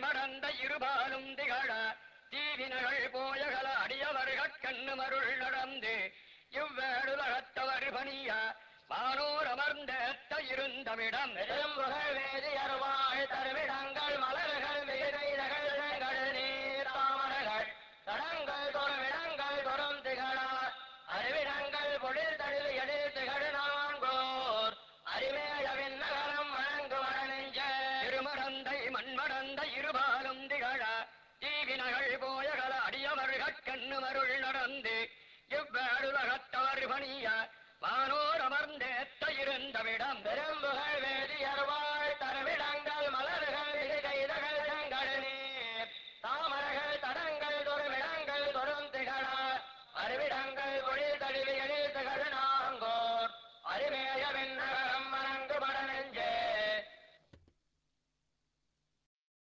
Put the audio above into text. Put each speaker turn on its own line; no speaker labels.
மண்மடந்த இருபாலும் திகழ தீவினகள் போயகல அடியவர்கள் கண்ணுமருள் நடந்து இவ்வேடுலகத்தவர் பணிய வானோர் அமர்ந்தேத்த இருந்தவிடம்
பெரும்புகழ் வேதியர்வாழ் தருவிடங்கள் மலர்கள் மிகுதைதகள் நீர் தாமரைகள் தடங்கள் தொறும் இடங்கள் தொறும் திகழார் அறிவிடங்கள் பொழில் தழில் எழில் திகழ் நான்கோர் அறிமேயவின் நகரம் வழங்கு வடநெஞ்ச
திருமடந்தை மண்மடந்த இருபாலும் திகழ தீவினகள் போயகல அடியவர்கள் கண்ணுமருள் நடந்து இவ்வேடுலகத்தவர் பணிய வானோர் அமர்ந்தேத்த இருந்தவிடம்
பெரும்புகழ் வேதியர்வாழ்